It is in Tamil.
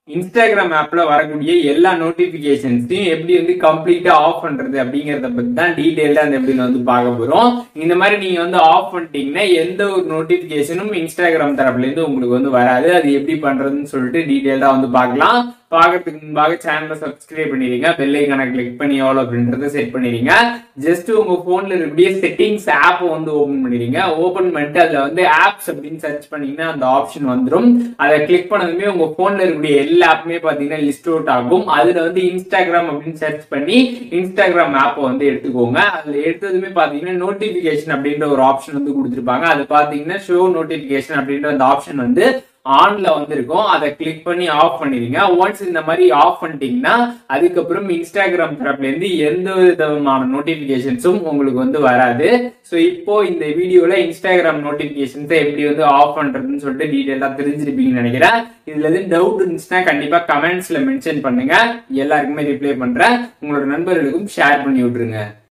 இன்ஸ்டாகிராம் ஆப்ல வரக்கூடிய எல்லா நோட்டிபிகேஷன்ஸையும் எப்படி வந்து கம்ப்ளீட்டா ஆஃப் பண்றது அப்படிங்கறத பத்தி தான் டீடைல்டா அந்த எப்படி வந்து பார்க்க போறோம் இந்த மாதிரி நீங்க வந்து ஆஃப் பண்ணிட்டீங்கன்னா எந்த ஒரு நோட்டிபிகேஷனும் இன்ஸ்டாகிராம் தரப்புல இருந்து உங்களுக்கு வந்து வராது அது எப்படி பண்றதுன்னு சொல்லிட்டு டீடைல்டா வந்து பார்க்கலாம் பார்க்கறதுக்கு முன்பாக சேனலை சப்ஸ்கிரைப் பண்ணிடுங்க பெல் ஐக்கான கிளிக் பண்ணி எவ்வளோ அப்படின்றத செட் பண்ணிடுங்க ஜஸ்ட் உங்க போன்ல இருக்கக்கூடிய செட்டிங்ஸ் ஆப் வந்து ஓபன் பண்ணிடுங்க ஓபன் பண்ணிட்டு அதுல வந்து ஆப்ஸ் அப்படின்னு சர்ச் பண்ணீங்கன்னா அந்த ஆப்ஷன் வந்துடும் அதை கிளிக் பண்ணதுமே உங்க போன்ல இருக்கக்கூடிய எல்லா ஆப்புமே பாத்தீங்கன்னா லிஸ்ட் அவுட் ஆகும் அதுல வந்து இன்ஸ்டாகிராம் அப்படின்னு சர்ச் பண்ணி இன்ஸ்டாகிராம் ஆப்பை வந்து எடுத்துக்கோங்க அதுல எடுத்ததுமே பாத்தீங்கன்னா நோட்டிபிகேஷன் அப்படின்ற ஒரு ஆப்ஷன் வந்து கொடுத்துருப்பாங்க அது பாத்தீங்கன்னா ஷோ நோட்டிபிகேஷன் அப்படின்ற அந்த ஆப்ஷன் வந்து ஆன்ல வந்து இருக்கும் அதை கிளிக் பண்ணி ஆஃப் பண்ணிடுங்க ஒன்ஸ் இந்த மாதிரி ஆஃப் பண்ணிட்டீங்கன்னா அதுக்கப்புறம் இன்ஸ்டாகிராம் தரப்புல இருந்து எந்த விதமான நோட்டிபிகேஷன்ஸும் உங்களுக்கு வந்து வராது ஸோ இப்போ இந்த வீடியோல இன்ஸ்டாகிராம் நோட்டிபிகேஷன்ஸை எப்படி வந்து ஆஃப் பண்றதுன்னு சொல்லிட்டு டீடைலா தெரிஞ்சிருப்பீங்கன்னு நினைக்கிறேன் இதுல எதுவும் டவுட் இருந்துச்சுன்னா கண்டிப்பா கமெண்ட்ஸ்ல மென்ஷன் பண்ணுங்க எல்லாருக்குமே ரிப்ளை பண்றேன் உங்களோட நண்பர்களுக்கும் ஷேர் பண்ணி விட்டுருங்க